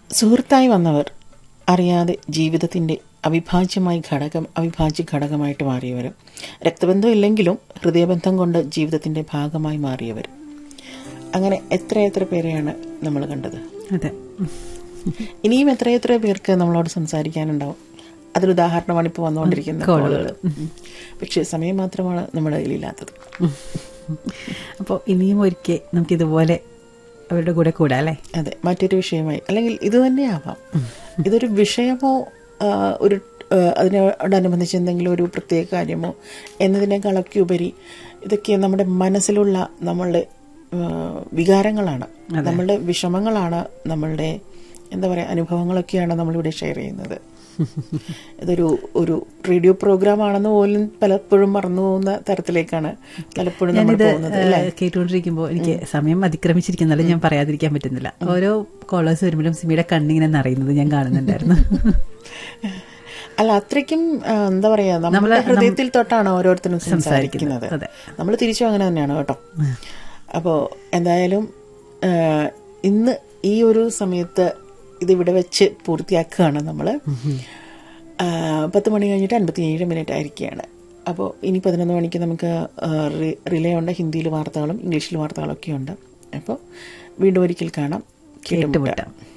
സുഹൃത്തായി വന്നവർ അറിയാതെ ജീവിതത്തിൻ്റെ അവിഭാജ്യമായി ഘടകം അവിഭാജ്യ ഘടകമായിട്ട് മാറിയവർ രക്തബന്ധം ഇല്ലെങ്കിലും ഹൃദയബന്ധം കൊണ്ട് ജീവിതത്തിൻ്റെ ഭാഗമായി മാറിയവർ അങ്ങനെ എത്ര എത്ര പേരെയാണ് നമ്മൾ കണ്ടത് അതെ ഇനിയും എത്രയെത്ര പേർക്ക് നമ്മളോട് സംസാരിക്കാനുണ്ടാവും അതിലുദാഹരണമാണ് ഇപ്പോൾ വന്നുകൊണ്ടിരിക്കുന്ന കോളുകൾ പക്ഷേ സമയം മാത്രമാണ് നമ്മുടെ കയ്യിലില്ലാത്തത് അപ്പോൾ ഇനിയും ഒരിക്കൽ നമുക്കിതുപോലെ അവരുടെ കൂടെ കൂടാം അല്ലേ അതെ മറ്റൊരു വിഷയമായി അല്ലെങ്കിൽ ഇത് തന്നെയാവാം ഇതൊരു വിഷയമോ ആ, ഒരു ആ, അതിനോടനുബന്ധിച്ച് എന്തെങ്കിലും ഒരു പ്രത്യേക കാര്യമോ എന്നതിനേക്കാളൊക്കെ ഉപരി ഇതൊക്കെ നമ്മുടെ മനസ്സിലുള്ള നമ്മളുടെ ആ, വികാരങ്ങളാണ് നമ്മളുടെ വിഷമങ്ങളാണ് നമ്മളുടെ എന്താ പറയുക അനുഭവങ്ങളൊക്കെയാണ് നമ്മളിവിടെ ഷെയർ ചെയ്യുന്നത് ഇതൊരു ഒരു റേഡിയോ പ്രോഗ്രാം ആണെന്ന് പോലും പലപ്പോഴും മറന്നു പോകുന്ന തരത്തിലേക്കാണ് പലപ്പോഴും നമ്മൾ ഞാനിത് പോകുന്നത് അല്ലേ ഏഹ്, കേട്ടുകൊണ്ടിരിക്കുമ്പോൾ എനിക്ക് സമയം അതിക്രമിച്ചിരിക്കുന്നല്ല ഞാൻ പറയാതിരിക്കാൻ പറ്റുന്നില്ല ഓരോ കോളേഴ്സ് വരുമ്പോഴും സിമിയുടെ കണ്ണിങ്ങനെ നിറയുന്നത് ഞാൻ കാണുന്നുണ്ടായിരുന്നു അല്ല അത്രയ്ക്കും ആ, എന്താ പറയാ നമ്മുടെ ഹൃദയത്തിൽ തൊട്ടാണ് ഓരോരുത്തരും സംസാരിക്കുന്നത് അതെ. നമ്മൾ തിരിച്ചും അങ്ങനെ തന്നെയാണ് കേട്ടോ അപ്പോൾ എന്തായാലും ആ, ഇന്ന് ഈ ഒരു സമയത്ത് ഇതിവിടെ വെച്ച് പൂർത്തിയാക്കുകയാണ് നമ്മൾ പത്ത് മണി കഴിഞ്ഞിട്ട് അൻപത്തി ഏഴ് മിനിറ്റ് ആയിരിക്കുകയാണ് അപ്പോൾ ഇനി പതിനൊന്ന് മണിക്ക് നമുക്ക് ആ, റി- റിലേ ഉണ്ട് ഹിന്ദിയിൽ വാർത്തകളും ഇംഗ്ലീഷിൽ വാർത്തകളൊക്കെ ഉണ്ട് അപ്പോൾ വീണ്ടും ഒരിക്കൽ കാണാം കേട്ടുമുട്ടാം കേട്ടുമുട്ടാം